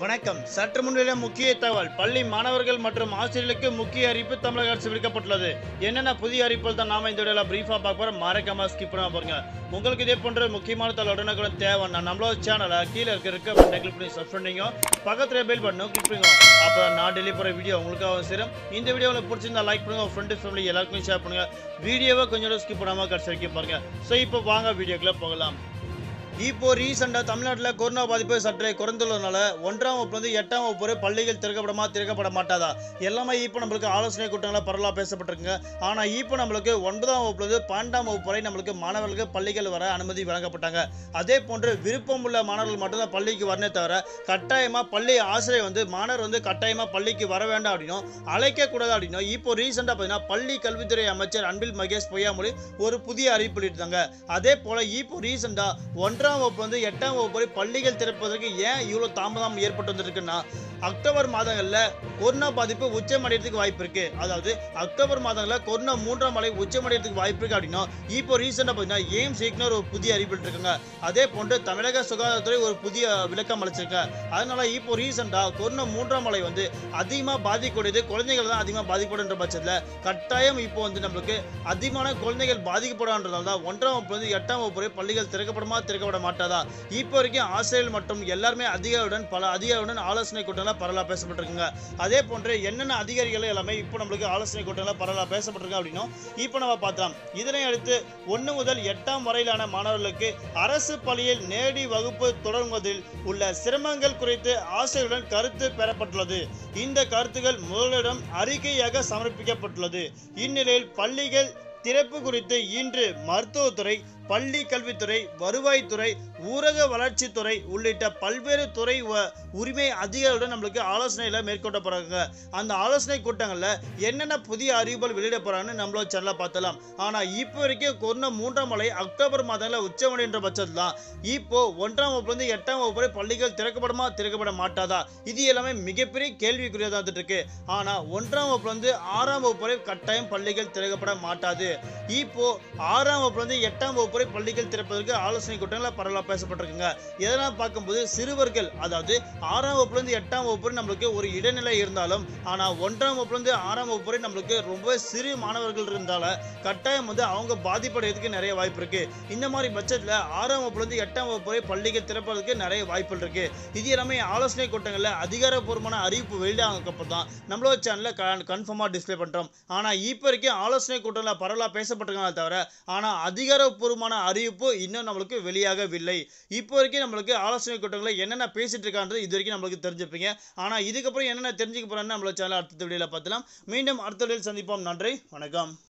வணக்கம் சற்று முன்னிலை முக்கிய தகவல் பள்ளி மாணவர்கள் மற்றும் ஆசிரியர்களுக்கு முக்கிய அறிவிப்பு தமிழக அரசு விடுக்கப்பட்டுள்ளது என்னென்ன புதிய அறிவிப்புகள் தான் நாம இந்த வீடியோல பிரீஃபா பார்க்க போறோம் மறக்காம ஸ்கிப் பண்ணாம பாருங்க உங்களுக்கு இதே போன்ற முக்கியமான தகவல் உடனுக்குடன் தேவைன்னா நம்மளோட சேனலை கீழே இருக்க இருக்க பட்டனை கிளிக் பண்ணி சப்ஸ்கிரைப் பண்ணிங்க பக்கத்துல பெல் பட்டனும் கிளிக் பண்ணுங்க அப்போ நான் டெலிவரி போற வீடியோ உங்களுக்கு சேரும் இந்த வீடியோ உங்களுக்கு பிடிச்சிருந்தா லைக் பண்ணுங்க உங்க ஃப்ரெண்டு ஃபேமிலி எல்லாருக்கும் ஷேர் பண்ணுங்க வீடியோவை கொஞ்சம் ஸ்கிப் பண்ணாம கடைசி வரைக்கும் பாருங்க ஸோ இப்போ வாங்க வீடியோக்குள்ள போகலாம் இப்போ ரீசெண்டாக தமிழ்நாட்டில் கொரோனா பாதிப்பு சற்றே குறைந்துள்ளதுனால ஒன்றாம் வகுப்பு வந்து எட்டாம் வகுப்பு வரை பள்ளிகள் திறக்கப்படமா திறக்கப்பட மாட்டாதா எல்லாமே இப்போ நம்மளுக்கு ஆலோசனை கூட்டங்களில் பரவலாக பேசப்பட்டிருக்குங்க ஆனால் இப்போ நம்மளுக்கு ஒன்பதாம் வகுப்புலேருந்து பன்னெண்டாம் வகுப்பு வரை நம்மளுக்கு மாணவர்களுக்கு பள்ளிகள் வர அனுமதி வழங்கப்பட்டாங்க அதே போன்று விருப்பம் உள்ள மாணவர்கள் மட்டும்தான் பள்ளிக்கு வரனே தவிர கட்டாயமாக பள்ளி ஆசிரியர் வந்து மாணவர் வந்து கட்டாயமாக பள்ளிக்கு வர வேண்டாம் அப்படின்னும் அழைக்கக்கூடாது அப்படின்னும் இப்போ ரீசெண்டாக பார்த்தீங்கன்னா பள்ளி கல்வித்துறை அமைச்சர் அன்பில் மகேஷ் பொய்யாமொழி ஒரு புதிய அறிவிப்பு வெளியிட்டாங்க அதே போல இப்போ ரீசெண்டாக ஒன்றாம் வகுப்பு வந்து எட்டாம் வகுப்பு வரை பள்ளிகள் திறப்பதற்கு ஏன் இவ்வளோ தாமதம் ஏற்பட்டு வந்திருக்குன்னா அக்டோபர் மாதங்களில் கொரோனா பாதிப்பு உச்சமடைறதுக்கு வாய்ப்பு இருக்கு அதாவது அக்டோபர் மாதங்களில் கொரோனா மூன்றாம் அலை உச்சமடைறதுக்கு வாய்ப்பு இருக்கு அப்படின்னா இப்போ ரீசெண்டாக பார்த்தீங்கன்னா எய்ம்ஸ் இக்னோர் ஒரு புதிய அறிவிப்பு இருக்காங்க அதே போன்று தமிழக சுகாதாரத்துறை ஒரு புதிய விளக்கம் அளிச்சிருக்காங்க அதனால இப்போ ரீசெண்டாக கொரோனா மூன்றாம் அலை வந்து அதிகமாக பாதிக்கக்கூடியது குழந்தைகள் தான் அதிகமாக பாதிக்கப்படுன்ற பட்சத்தில் கட்டாயம் இப்போ வந்து நம்மளுக்கு அதிகமான குழந்தைகள் பாதிக்கப்படுறதுனால தான் ஒன்றாம் வகுப்பு வந்து எட்டாம் வகுப்பு வரை பள்ளிகள் திறக்கப்படுமா திறக்கப்பட மாட்டாதா இப்போ வரைக்கும் ஆசிரியர்கள் மற்றும் எல்லாருமே அதிகாரியுடன் பல அதிகாரியுடன் ஆலோசனை கூட்டம்லாம் பரவலாக பேசப்பட்டிருக்குங்க அதே போன்று என்னென்ன அதிகாரிகள் எல்லாமே இப்போ நம்மளுக்கு ஆலோசனை கூட்டம்லாம் பரவலாக பேசப்பட்டிருக்கு அப்படின்னும் இப்போ நம்ம பார்த்தோம் இதனை அடுத்து ஒன்று முதல் எட்டாம் வரையிலான மாணவர்களுக்கு அரசு பள்ளியில் நேரடி வகுப்பு தொடங்குவதில் உள்ள சிரமங்கள் குறித்து ஆசிரியருடன் கருத்து பெறப்பட்டுள்ளது இந்த கருத்துக்கள் முதலிடம் அறிக்கையாக சமர்ப்பிக்கப்பட்டுள்ளது இந்நிலையில் பள்ளிகள் திறப்பு குறித்து இன்று மருத்துவத்துறை பள்ளி கல்வித்துறை வருவாய்த்துறை ஊரக வளர்ச்சித்துறை உள்ளிட்ட பல்வேறு துறை வ- உரிமை அதிகாரிகளுடன் நம்மளுக்கு ஆலோசனையில் மேற்கொள்ள போறாங்க அந்த ஆலோசனை கூட்டங்களில் என்னென்ன புதிய அறிவிப்புகள் வெளியிட போறாங்கன்னு நம்மளோட சேனலை பார்த்தலாம் ஆனால் இப்போ வரைக்கும் கொரோனா மூன்றாம் மலை அக்டோபர் மாதங்களில் உச்சமடைன்ற பட்சத்தில் தான் இப்போ ஒன்றாம் வகுப்புலேருந்து எட்டாம் வகுப்பு வரை பள்ளிகள் திறக்கப்படுமா திறக்கப்பட மாட்டாதா இது எல்லாமே மிகப்பெரிய கேள்விக்குரியதாக வந்துட்டு இருக்கு ஆனால் ஒன்றாம் வகுப்புலேருந்து ஆறாம் வகுப்பு வரை கட்டாயம் பள்ளிகள் திறக்கப்பட மாட்டாது இப்போ ஆறாம் வகுப்புலேருந்து எட்டாம் வகுப்பு வரை பள்ளிகள் திறப்பதற்கு ஆலோசனை கூட்டங்களில் பரவலாக பேசப்பட்டிருக்குங்க இதெல்லாம் பார்க்கும்போது சிறுவர்கள் அதாவது ஆறாம் வகுப்புலேருந்து எட்டாம் வகுப்பு வரை நம்மளுக்கு ஒரு இடைநிலை இருந்தாலும் ஆனால் ஒன்றாம் வகுப்புலேருந்து ஆறாம் வகுப்பு வரை நம்மளுக்கு ரொம்ப சிறு மாணவர்கள் இருந்தால கட்டாயம் வந்து அவங்க பாதிப்படைறதுக்கு நிறைய வாய்ப்பு இருக்கு இந்த மாதிரி பட்சத்தில் ஆறாம் வகுப்புலேருந்து எட்டாம் வகுப்பு வரை பள்ளிகள் திறப்பதற்கு நிறைய வாய்ப்புகள் இருக்கு இது எல்லாமே ஆலோசனை கூட்டங்களில் அதிகாரப்பூர்வமான அறிவிப்பு வெளியானதுக்கப்புறம் தான் நம்மளோட சேனலில் கன்ஃபார்மாக டிஸ்ப்ளே பண்ணுறோம் ஆனால் இப்போ வரைக்கும் ஆலோசனை கூட்டங்களில் பரவலாக பேசப்பட்டிருக்காங்க தவிர ஆனால் அதிகாரப்பூர்வமான அறிவிப்பு இன்னும் நம்மளுக்கு வெளியாகவில்லை இப்போ வரைக்கும் நம்மளுக்கு ஆலோசனை கூட்டங்களில் என்னென்ன பேசிட்டு இருக்கான்றது இது வரைக்கும் நம்மளுக்கு தெரிஞ்சுப்பீங்க ஆனால் இதுக்கப்புறம் என்னென்ன தெரிஞ்சுக்க போகிறோன்னு நம்மளோட சேனல் அடுத்த வீடியோவில் பார்த்துலாம் மீண்டும் அடுத்த வீடியோவில் சந்திப்போம் நன்றி வணக்கம்